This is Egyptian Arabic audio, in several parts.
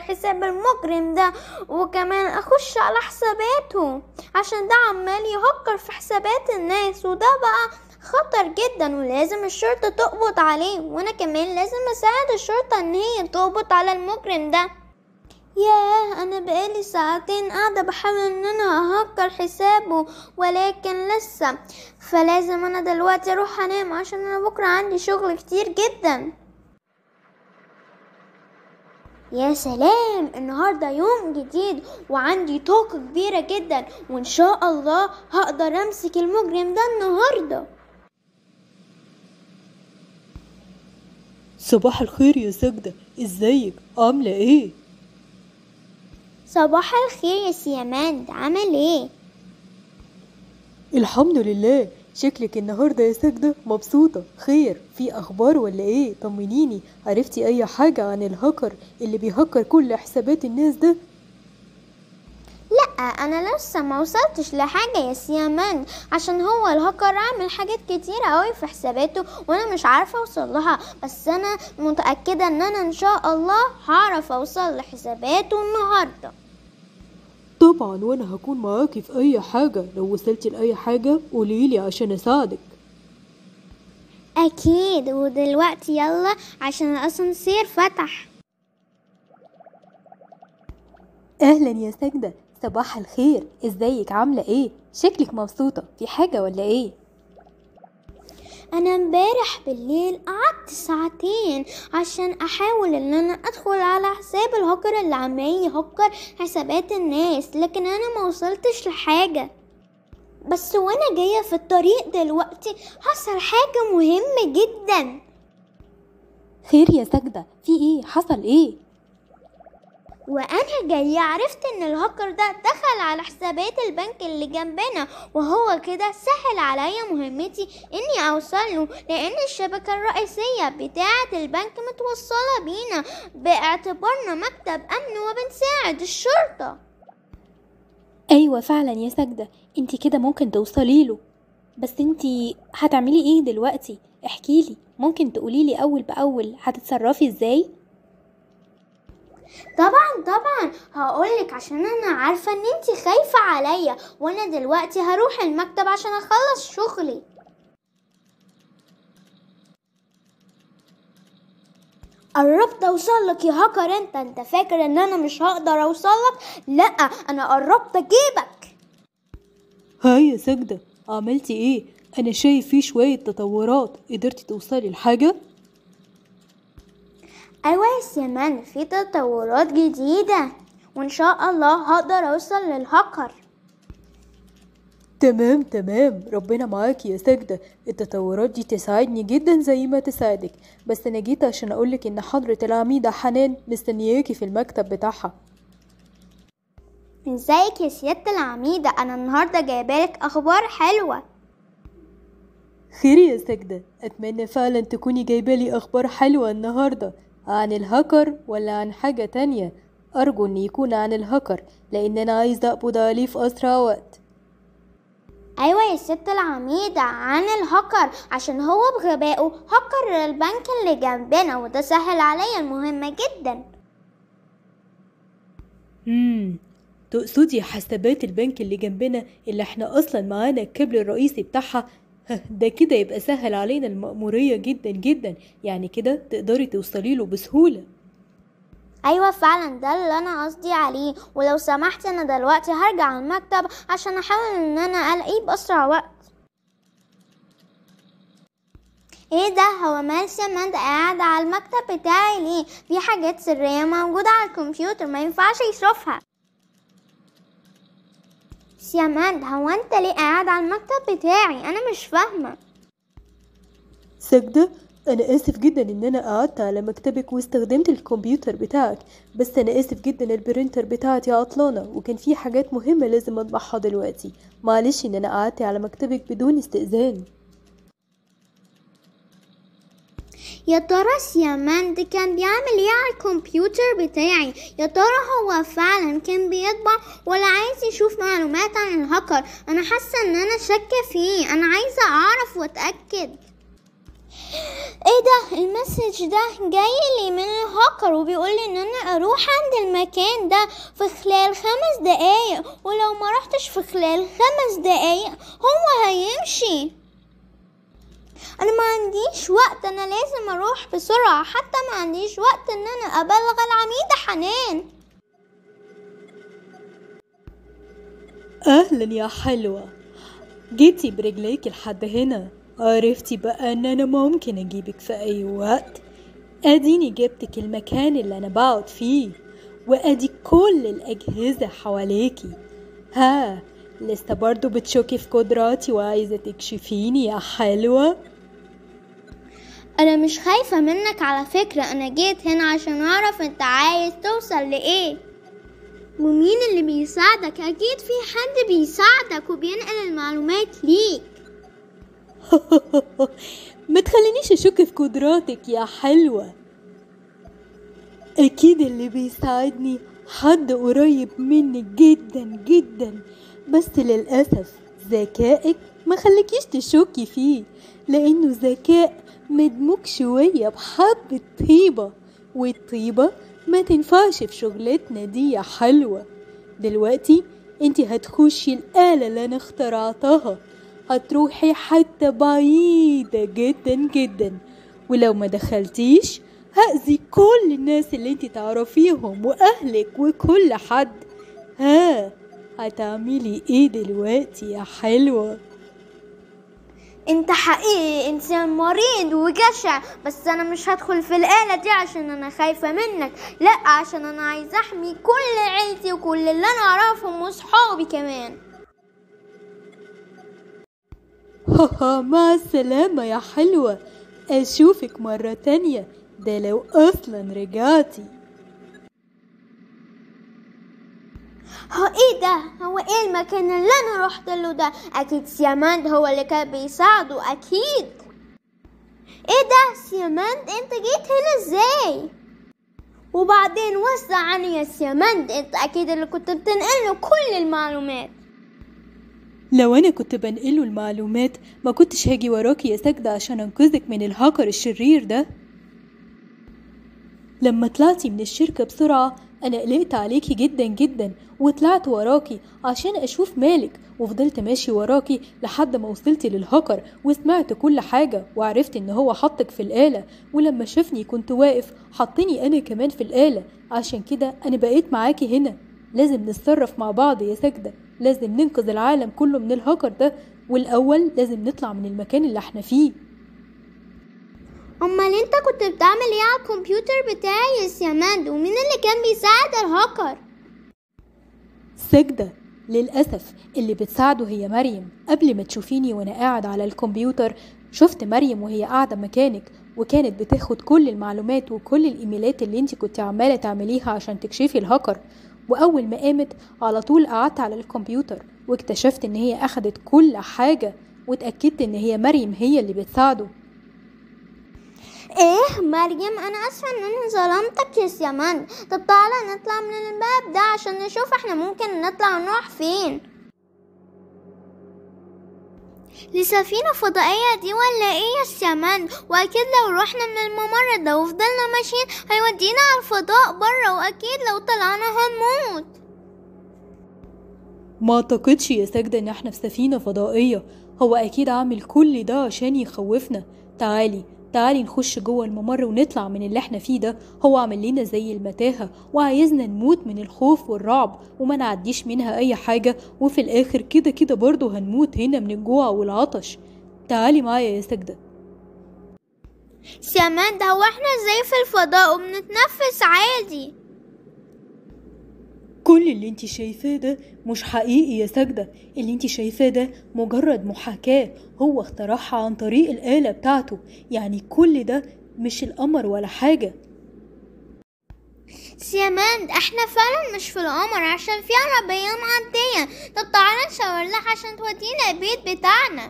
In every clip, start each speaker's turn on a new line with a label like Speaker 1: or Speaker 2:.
Speaker 1: حساب المجرم ده وكمان اخش على حساباته عشان ده عمال يهكر في حسابات الناس وده بقى خطر جدا ولازم الشرطة تقبض عليه وانا كمان لازم اساعد الشرطة ان هي تقبض على المجرم ده ياه انا بقالي ساعتين قاعدة بحاول ان انا اهكر حسابه ولكن لسه فلازم انا دلوقتي اروح انام عشان انا بكرة عندي شغل كتير جدا يا سلام النهاردة يوم جديد وعندي طاقة كبيرة جدا وان شاء الله هقدر امسك المجرم ده النهارده
Speaker 2: صباح الخير يا سجدة ازيك عاملة ايه
Speaker 1: صباح الخير يا سياماند عامل ايه
Speaker 2: الحمد لله شكلك النهاردة يا سجدة مبسوطة خير في اخبار ولا ايه طمنيني عرفتي اي حاجة عن الهاكر اللي بيهكر كل حسابات الناس ده
Speaker 1: لا انا لسه ما وصلتش لحاجه يا سيامان عشان هو الهاكر عامل حاجات كتيره قوي في حساباته وانا مش عارفه اوصل لها بس انا متاكده ان انا ان شاء الله هعرف اوصل لحساباته النهارده
Speaker 2: طبعا وانا هكون معاكي في اي حاجة لو وصلتي لاي حاجة قوليلي عشان اساعدك
Speaker 1: اكيد ودلوقتي يلا عشان الاسانسير فتح
Speaker 2: اهلا يا سجدة صباح الخير ازيك عاملة ايه شكلك مبسوطة في حاجة ولا ايه
Speaker 1: انا امبارح بالليل قعدت ساعتين عشان احاول ان انا ادخل على حساب الهاكر اللي عمال يهكر حسابات الناس لكن انا ما وصلتش لحاجه بس وانا جايه في الطريق دلوقتي حصل حاجه مهمه جدا
Speaker 2: خير يا سجدة في ايه حصل ايه
Speaker 1: وانا جايه عرفت ان الهاكر ده دخل على حسابات البنك اللي جنبنا وهو كده سهل عليا مهمتي اني اوصل له لان الشبكه الرئيسيه بتاعه البنك متوصله بينا باعتبارنا مكتب امن وبنساعد الشرطه
Speaker 3: ايوه فعلا يا سجدة انت كده ممكن توصلي له بس انت هتعملي ايه دلوقتي احكيلي ممكن تقوليلي اول باول هتتصرفي ازاي
Speaker 1: طبعا طبعا هقولك عشان انا عارفه ان انتي خايفه عليا وانا دلوقتي هروح المكتب عشان اخلص شغلي قربت اوصلك يا هاكر انت انت فاكر ان انا مش هقدر اوصلك لا انا قربت اجيبك
Speaker 2: هاي يا سجدة عملتي ايه انا شايف فيه شوية تطورات قدرتي توصلي لحاجة
Speaker 1: ايوه يا سيمان في تطورات جديده وان شاء الله هقدر اوصل للهاكر
Speaker 2: تمام تمام ربنا معاكي يا سجدة التطورات دي تساعدني جدا زي ما تساعدك بس انا جيت عشان اقولك ان حضرة العميدة حنان مستنياكي في المكتب بتاعها
Speaker 1: ازيك يا سيادة العميدة انا النهاردة جايبالك اخبار حلوة
Speaker 2: خير يا سجدة اتمنى فعلا تكوني جايبالي اخبار حلوة النهاردة عن الهاكر ولا عن حاجة تانية ارجو ان يكون عن الهاكر لان انا عايزة اقبض عليه في اسرع وقت
Speaker 1: ايوه يا ست العميدة عن الهاكر عشان هو بغبائه هكر البنك اللي جنبنا وده سهل عليا المهمة جدا
Speaker 2: امم تقصدي حسابات البنك اللي جنبنا اللي احنا اصلا معانا الكابل الرئيسي بتاعها ها، ده كده يبقى سهل علينا المأمورية جدا جدا يعني كده تقدري توصلي له بسهولة
Speaker 1: ايوه فعلا ده اللي انا قصدي عليه ولو سمحت انا دلوقتي هرجع المكتب عشان احاول ان انا الاقيه باسرع وقت ايه ده هو مال سمنت قاعد على المكتب بتاعي ليه في حاجات سرية موجودة على الكمبيوتر ما ينفعش يشوفها سياماند هو انت ليه قاعد على المكتب بتاعي انا مش فاهمة
Speaker 2: سجدة أنا آسف جدا إن أنا قعدت على مكتبك واستخدمت الكمبيوتر بتاعك بس أنا آسف جدا البرينتر بتاعتي عطلانة وكان في حاجات مهمة لازم أطبعها دلوقتي معلش إن أنا قعدت على مكتبك بدون استئذان
Speaker 1: يا ترى سياماند كان بيعمل ايه على الكمبيوتر بتاعي يا ترى هو فعلا كان بيطبع ولا عايز يشوف معلومات عن الهاكر انا حاسه ان انا شاكه فيه انا عايزه اعرف واتاكد ايه ده المسج ده جاي لي من الهاكر وبيقول لي ان انا اروح عند المكان ده في خلال خمس دقايق ولو ما رحتش في خلال خمس دقايق هو هيمشي انا ما عنديش وقت انا لازم اروح بسرعة حتى ما عنديش وقت ان انا ابلغ العميدة حنان
Speaker 2: أهلا يا حلوة جيتي برجليك لحد هنا عرفتي بقى ان انا ممكن اجيبك في اي وقت اديني جبتك المكان اللي انا بقعد فيه وادي كل الاجهزة حواليكي ها لسه برضو بتشكي في قدراتي وعايزة تكشفيني يا حلوة
Speaker 1: انا مش خايفة منك على فكرة انا جيت هنا عشان اعرف انت عايز توصل لايه ومين اللي بيساعدك اكيد في حد بيساعدك وبينقل المعلومات ليك
Speaker 2: ما تخلينيش اشك في قدراتك يا حلوة اكيد اللي بيساعدني حد قريب مني جدا جدا بس للأسف ذكائك ما خليكيش تشكي فيه لانه ذكاء مدموج شوية بحبة طيبة والطيبة ما تنفعش في شغلتنا دي يا حلوة دلوقتي انتي هتخشي الآلة اللي انا اخترعتها هتروحي حتة بعيدة جدا جدا ولو ما دخلتيش هأذي كل الناس اللي انتي تعرفيهم وأهلك وكل حد ها هتعملي ايه دلوقتي يا حلوة
Speaker 1: انت حقيقي انسان مريض وجشع بس انا مش هدخل في الآلة دي عشان انا خايفة منك لا عشان انا عايزة احمي كل عيلتي وكل اللي انا اعرفهم وصحابي كمان
Speaker 2: هاها مع السلامة يا حلوة أشوفك مرة تانية ده لو أصلا رجعتي
Speaker 1: هو ايه ده هو ايه المكان اللي انا رحت له ده اكيد سياماند هو اللي كان بيساعده اكيد ايه ده سياماند انت جيت هنا ازاي وبعدين وسع عني يا سياماند انت اكيد اللي كنت بتنقله كل المعلومات
Speaker 2: لو أنا كنت بنقله المعلومات ما كنتش هاجي وراكي يا ساجدة عشان أنقذك من الهاكر الشرير ده لما طلعتي من الشركة بسرعة أنا قلقت عليكي جدا جدا وطلعت وراكي عشان أشوف مالك وفضلت ماشي وراكي لحد ما وصلتي للهاكر وسمعت كل حاجة وعرفت إن هو حطك في الآلة ولما شافني كنت واقف حطني أنا كمان في الآلة عشان كده أنا بقيت معاكي هنا لازم نتصرف مع بعض يا ساجدة لازم ننقذ العالم كله من الهاكر ده والأول لازم نطلع من المكان اللي احنا فيه
Speaker 1: امال انت كنت بتعمل ايه على الكمبيوتر بتاعي يا سياماند ومين اللي كان بيساعد الهاكر
Speaker 2: سجدة للأسف اللي بتساعده هي مريم قبل ما تشوفيني وأنا قاعد على الكمبيوتر شفت مريم وهي قاعدة مكانك وكانت بتاخد كل المعلومات وكل الإيميلات اللي انت كنت عمالة تعمليها عشان تكشفي الهاكر وأول ما قامت على طول قعدت على الكمبيوتر واكتشفت إن هي أخدت كل حاجة واتأكدت إن هي مريم هي اللي بتساعده
Speaker 1: ايه مريم انا اسفه ان انا ظلمتك يا سياماند طب تعالى نطلع من الباب ده عشان نشوف احنا ممكن نطلع ونروح فين لسفينة فضائية دي ولا ايه يا سياماند واكيد لو رحنا من الممر ده وفضلنا ماشيين هيودينا على الفضاء بره واكيد لو طلعنا هنموت
Speaker 2: ما اعتقدش يا ساجدة ان احنا في سفينة فضائية هو اكيد عامل كل ده عشان يخوفنا تعالي تعالي نخش جوه الممر ونطلع من اللي احنا فيه ده هو عامل لنا زي المتاهة وعايزنا نموت من الخوف والرعب وما نعديش منها اي حاجة وفي الاخر كده كده برضه هنموت هنا من الجوع والعطش تعالي معايا يا ساجدة
Speaker 1: سياماند هو احنا ازاي في الفضاء وبنتنفس عادي
Speaker 2: كل اللي انت شايفاه ده مش حقيقي يا ساجدة اللي انت شايفاه ده مجرد محاكاة هو اخترعها عن طريق الآلة بتاعته يعني كل ده مش القمر ولا حاجة
Speaker 1: سياماند احنا فعلا مش في القمر عشان في عربية معدية طب تعالى نشاور لها عشان تودينا البيت بتاعنا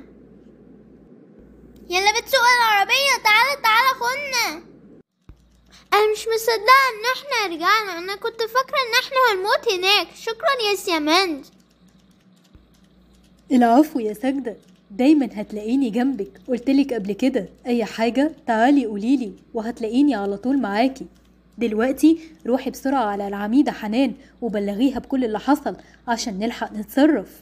Speaker 1: يلا بتسوق العربية تعالى تعالى خدنا انا مش مصدقة ان احنا رجعنا انا كنت فاكرة ان احنا هنموت هناك شكرا يا سياماند
Speaker 2: العفو يا ساجدة دايما هتلاقيني جنبك قلتلك قبل كده اي حاجة تعالي قوليلي وهتلاقيني على طول معاكي دلوقتي روحي بسرعة على العميدة حنان وبلغيها بكل اللي حصل عشان نلحق نتصرف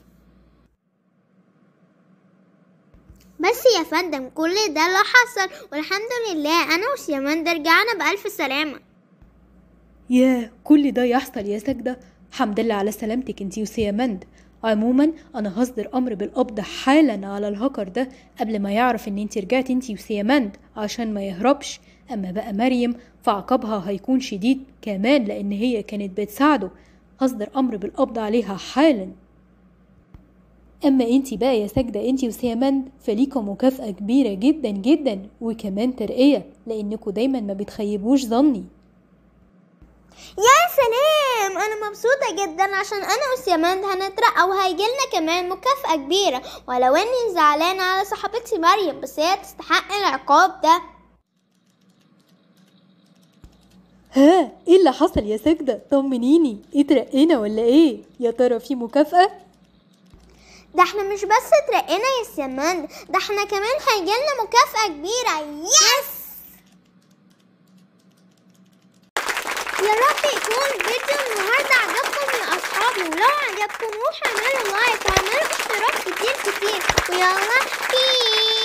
Speaker 1: بس يا فندم كل ده اللي حصل والحمد لله انا وسيمند رجعنا بألف سلامة
Speaker 2: ياه كل ده يحصل يا سجدة حمد لله على سلامتك انتي وسيامند عموما انا هصدر امر بالقبض حالا على الهاكر ده قبل ما يعرف ان انتي رجعت انتي وسيامند عشان ما يهربش اما بقى مريم فعقابها هيكون شديد كمان لان هي كانت بتساعده هصدر امر بالقبض عليها حالا اما انتي بقى يا سجدة انتي وسيامند فليكم مكافأة كبيرة جدا جدا وكمان ترقية لانكوا دايما ما بتخيبوش ظني
Speaker 1: يا سلام انا مبسوطة جدا عشان انا وسيمند هنترقى وهيجيلنا كمان مكافأة كبيرة ولو اني زعلانة على صاحبتي مريم بس هي تستحق العقاب ده
Speaker 2: ها ايه اللي حصل يا سجدة طمنيني اترقينا ولا ايه يا ترى في مكافأة
Speaker 1: ده احنا مش بس اترقينا يا سيمند ده احنا كمان هيجيلنا مكافأة كبيرة يس يا رب يكون فيديو النهاردة عجبكم يا أصحابي ولو عجبكم روحوا اعملوا لايك واعملوا اشتراك كتير كتير ويلا بيس